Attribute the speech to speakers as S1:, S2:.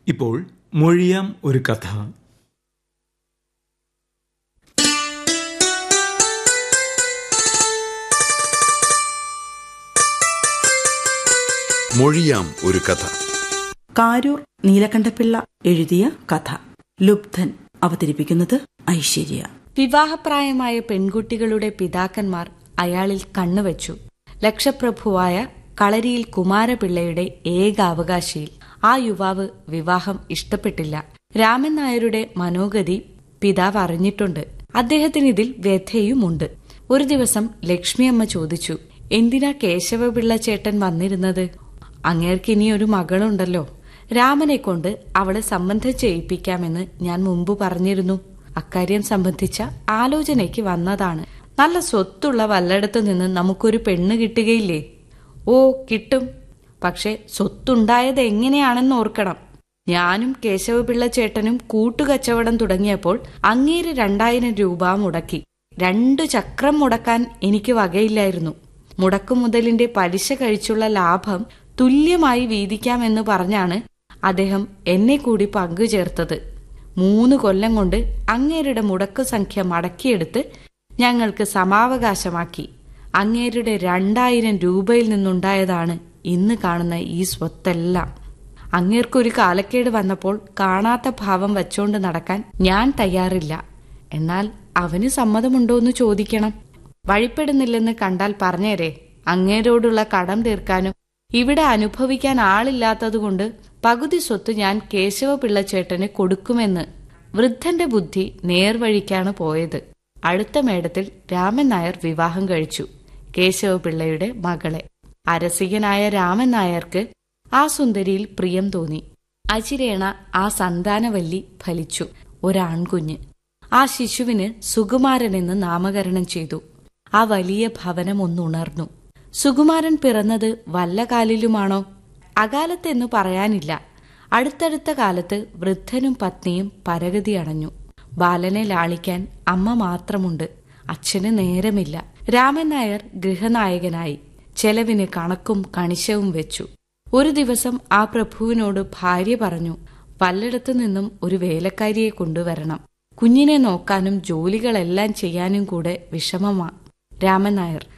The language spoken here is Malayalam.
S1: ഇപ്പോൾ മൊഴിയാം ഒരു കഥ
S2: മൊഴിയാം ഒരു കഥ
S3: കാരൂർ നീലകണ്ഠപിള്ള എഴുതിയ കഥ ലുബ്ധൻ അവതരിപ്പിക്കുന്നത് ഐശ്വര്യ
S4: വിവാഹപ്രായമായ പെൺകുട്ടികളുടെ പിതാക്കന്മാർ അയാളിൽ കണ്ണുവച്ചു ലക്ഷപ്രഭുവായ കളരിയിൽ കുമാരപിള്ളയുടെ ഏക അവകാശിയിൽ ആ യുവാവ് വിവാഹം ഇഷ്ടപ്പെട്ടില്ല രാമൻ നായരുടെ മനോഗതി പിതാവ് അറിഞ്ഞിട്ടുണ്ട് അദ്ദേഹത്തിന് ഇതിൽ വ്യഥയുമുണ്ട് ഒരു ദിവസം ലക്ഷ്മിയമ്മ ചോദിച്ചു എന്തിനാ കേശവപിള്ള ചേട്ടൻ വന്നിരുന്നത് അങ്ങേർക്ക് ഇനി ഒരു മകളുണ്ടല്ലോ രാമനെ കൊണ്ട് അവളെ സംബന്ധം ചെയ്യിപ്പിക്കാമെന്ന് ഞാൻ മുമ്പ് പറഞ്ഞിരുന്നു അക്കാര്യം സംബന്ധിച്ച ആലോചനയ്ക്ക് വന്നതാണ് നല്ല സ്വത്തുള്ള വല്ലയിടത്തു നിന്ന് നമുക്കൊരു പെണ്ണ് കിട്ടുകയില്ലേ ഓ കിട്ടും പക്ഷെ സ്വത്തുണ്ടായത് എങ്ങനെയാണെന്ന് ഓർക്കണം ഞാനും കേശവപിള്ള ചേട്ടനും കൂട്ടുകച്ചവടം തുടങ്ങിയപ്പോൾ അങ്ങേര് രണ്ടായിരം രൂപ മുടക്കി രണ്ടു ചക്രം മുടക്കാൻ എനിക്ക് വകയില്ലായിരുന്നു മുടക്കുമുതലിന്റെ പലിശ കഴിച്ചുള്ള ലാഭം തുല്യമായി വീതിക്കാമെന്ന് പറഞ്ഞാണ് അദ്ദേഹം എന്നെ കൂടി പങ്കുചേർത്തത് മൂന്ന് കൊല്ലം കൊണ്ട് അങ്ങേരുടെ മുടക്കു സംഖ്യ മടക്കിയെടുത്ത് ഞങ്ങൾക്ക് സമാവകാശമാക്കി അങ്ങേരുടെ രണ്ടായിരം രൂപയിൽ നിന്നുണ്ടായതാണ് ഇന്ന് കാണുന്ന ഈ സ്വത്തെല്ലാം അങ്ങേർക്കൊരു കാലക്കേട് വന്നപ്പോൾ കാണാത്ത ഭാവം വച്ചോണ്ട് നടക്കാൻ ഞാൻ തയ്യാറില്ല എന്നാൽ അവന് സമ്മതമുണ്ടോന്ന് ചോദിക്കണം വഴിപ്പെടുന്നില്ലെന്ന് കണ്ടാൽ പറഞ്ഞേരെ അങ്ങേരോടുള്ള കടം തീർക്കാനും ഇവിടെ അനുഭവിക്കാൻ ആളില്ലാത്തതുകൊണ്ട് പകുതി സ്വത്ത് ഞാൻ കേശവപിള്ള ചേട്ടന് കൊടുക്കുമെന്ന് വൃദ്ധന്റെ ബുദ്ധി നേർവഴിക്കാണ് പോയത് അടുത്ത മേടത്തിൽ രാമൻ നായർ വിവാഹം കഴിച്ചു കേശവപിള്ളയുടെ മകളെ അരസികനായ രാമൻ നായർക്ക് ആ സുന്ദരിയിൽ പ്രിയം തോന്നി അചിരേണ ആ സന്താനവല്ലി ഫലിച്ചു ഒരാൺകുഞ്ഞ് ആ ശിശുവിന് സുകുമാരനെന്ന് നാമകരണം ചെയ്തു ആ വലിയ ഭവനം ഒന്നുണർന്നു സുകുമാരൻ പിറന്നത് വല്ല കാലിലുമാണോ അകാലത്തെന്നു പറയാനില്ല അടുത്തടുത്ത കാലത്ത് വൃദ്ധനും പത്നിയും പരഗതി അടഞ്ഞു ബാലനെ ലാളിക്കാൻ അമ്മ മാത്രമുണ്ട് അച്ഛന് നേരമില്ല രാമൻ നായർ ഗൃഹനായകനായി ചെലവിന് കണക്കും കണിശവും വെച്ചു ഒരു ദിവസം ആ പ്രഭുവിനോട് ഭാര്യ പറഞ്ഞു പലയിടത്തു നിന്നും ഒരു വേലക്കാരിയെ കൊണ്ടുവരണം കുഞ്ഞിനെ നോക്കാനും ജോലികളെല്ലാം ചെയ്യാനും കൂടെ വിഷമമാ രാമൻ നായർ